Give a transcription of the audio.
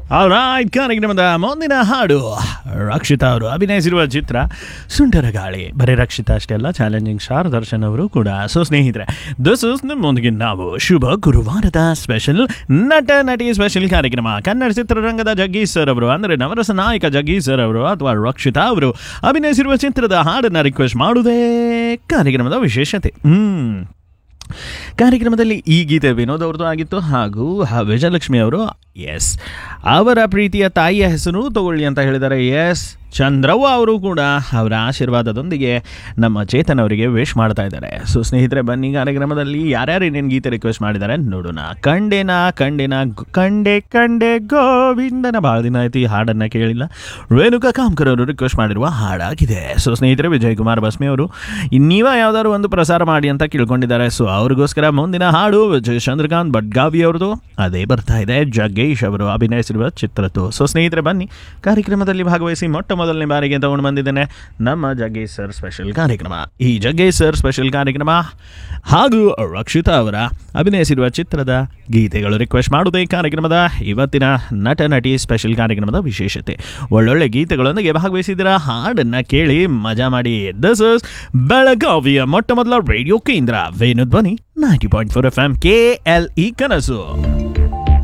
all right ಕಾರ್ಯಕ್ರಮದ ಮುಂದಿನ ಹಾಡು ರಕ್ಷಿತಾ ಅವರು ಅಭಿನಯಿಸಿರುವ ಚಿತ್ರ ಸುಂಟರ ಗಾಳಿ ಬರೀ ರಕ್ಷಿತಾ ಅಷ್ಟೇ ಅಲ್ಲ ಚಾಲೆಂಜಿಂಗ್ ಸ್ಟಾರ್ ದರ್ಶನ್ ಅವರು ಕೂಡ ಸೊ ಸ್ನೇಹಿತರೆ ದಿಸ್ ಇಸ್ ನಿಮ್ಮೊಂದಿಗೆ ನಾವು ಶುಭ ಗುರುವಾರದ ಸ್ಪೆಷಲ್ ನಟ ನಟಿ ಸ್ಪೆಷಲ್ ಕಾರ್ಯಕ್ರಮ ಕನ್ನಡ ಚಿತ್ರರಂಗದ ಜಗ್ಗೀಶ್ ಸರ್ ಅವರು ಅಂದರೆ ನವರಸ ನಾಯಕ ಜಗ್ಗೀಶ್ ಸರ್ ಅವರು ಅಥವಾ ರಕ್ಷಿತಾ ಅವರು ಅಭಿನಯಿಸಿರುವ ಚಿತ್ರದ ಹಾಡನ್ನು ರಿಕ್ವೆಸ್ಟ್ ಮಾಡುವುದೇ ಕಾರ್ಯಕ್ರಮದ ವಿಶೇಷತೆ ಹ್ಮ್ ಕಾರ್ಯಕ್ರಮದಲ್ಲಿ ಈ ಗೀತೆ ವಿನೋದ್ ಅವ್ರದ್ದು ಆಗಿತ್ತು ಹಾಗೂ ಹ- ವಿಜಯಲಕ್ಷ್ಮಿ ಅವರು ಎಸ್ ಅವರ ಪ್ರೀತಿಯ ತಾಯಿಯ ಹೆಸರು ತಗೊಳ್ಳಿ ಅಂತ ಹೇಳಿದ್ದಾರೆ ಎಸ್ ಚಂದ್ರವ್ವ ಅವರು ಕೂಡ ಅವರ ಆಶೀರ್ವಾದದೊಂದಿಗೆ ನಮ್ಮ ಚೇತನ್ ಅವರಿಗೆ ವಿಶ್ ಮಾಡ್ತಾ ಇದ್ದಾರೆ ಸೊ ಸ್ನೇಹಿತರೆ ಬನ್ನಿ ಕಾರ್ಯಕ್ರಮದಲ್ಲಿ ಯಾರ್ಯಾರು ಏನೇನು ಗೀತೆ ರಿಕ್ವೆಸ್ಟ್ ಮಾಡಿದ್ದಾರೆ ನೋಡೋಣ ಕಂಡೆನ ಕಂಡೆನ ಗೊ- ಕಂಡೆ ಕಂಡೆ ಗೋವಿಂದನ ಭಾಳ ದಿನ ಆಯ್ತು ಈ ಹಾಡನ್ನು ಕೇಳಿಲ್ಲ ರೇಣುಕಾ ಕಾಮ್ಕರ್ ಅವರು ರಿಕ್ವೆಸ್ಟ್ ಮಾಡಿರುವ ಹಾಡಾಗಿದೆ ಸೊ ಸ್ನೇಹಿತರೆ ವಿಜಯ್ ಕುಮಾರ್ ಬಸ್ಮಿ ಅವರು ನೀವ ಯಾವ್ದಾದ್ರು ಒಂದು ಪ್ರಸಾರ ಮಾಡಿ ಅಂತ ಕೇಳ್ಕೊಂಡಿದ್ದಾರೆ ಸೊ ಅವ್ರಿಗೋಸ್ಕರ ಮುಂದಿನ ಹಾಡು ವಿಜಯ್ ಚಂದ್ರಕಾಂತ್ ಭಟ್ಗಾವಿ ಅವ್ರದ್ದು ಅದೇ ಬರ್ತಾ ಇದೆ ಜಗ್ಗೇಶ್ ಅವರು ಅಭಿನಯಿಸಿರುವ ಚಿತ್ರದ್ದು ಸೊ ಸ್ನೇಹಿತರೆ ಬನ್ನಿ ಕಾರ್ಯಕ್ರಮದಲ್ಲಿ ಭಾಗವಹಿಸಿ ಮೊಟ್ಟ ಮೊದಲನೇ ಬಾರಿಗೆ ತಗೊಂಡು ಬಂದಿದ್ದೇನೆ ನಮ್ಮ ಜಗ್ಗೇಶ್ ಸರ್ ಸ್ಪೆಷಲ್ ಕಾರ್ಯಕ್ರಮ ಈ ಜಗ್ಗೇಶ್ ಸರ್ ಸ್ಪೆಷಲ್ ಕಾರ್ಯಕ್ರಮ ಹಾಗೂ ರಕ್ಷಿತಾ ಅವರ ಅಭಿನಯಿಸಿರುವ ಚಿತ್ರದ ಗೀತೆಗಳು ರಿಕ್ವೆಸ್ಟ್ ಮಾಡುವುದೇ ಕಾರ್ಯಕ್ರಮದ ಇವತ್ತಿನ ನಟ ನಟಿ ಸ್ಪೆಷಲ್ ಕಾರ್ಯಕ್ರಮದ ವಿಶೇಷತೆ ಒಳ್ಳೊಳ್ಳೆ ಗೀತೆಗಳೊಂದಿಗೆ ಭಾಗವಹಿಸಿದಿರ ಹಾಡನ್ನ ಕೇಳಿ ಮಜಾ ಮಾಡಿ ದಿಸ್ ಇಸ್ ಬೆಳಗಾವಿಯ ಮೊಟ್ಟ ಮೊದಲ ರೇಡಿಯೋ ಕೇಂದ್ರ Venu Dhwani ninety point four F M K L E ಕನಸು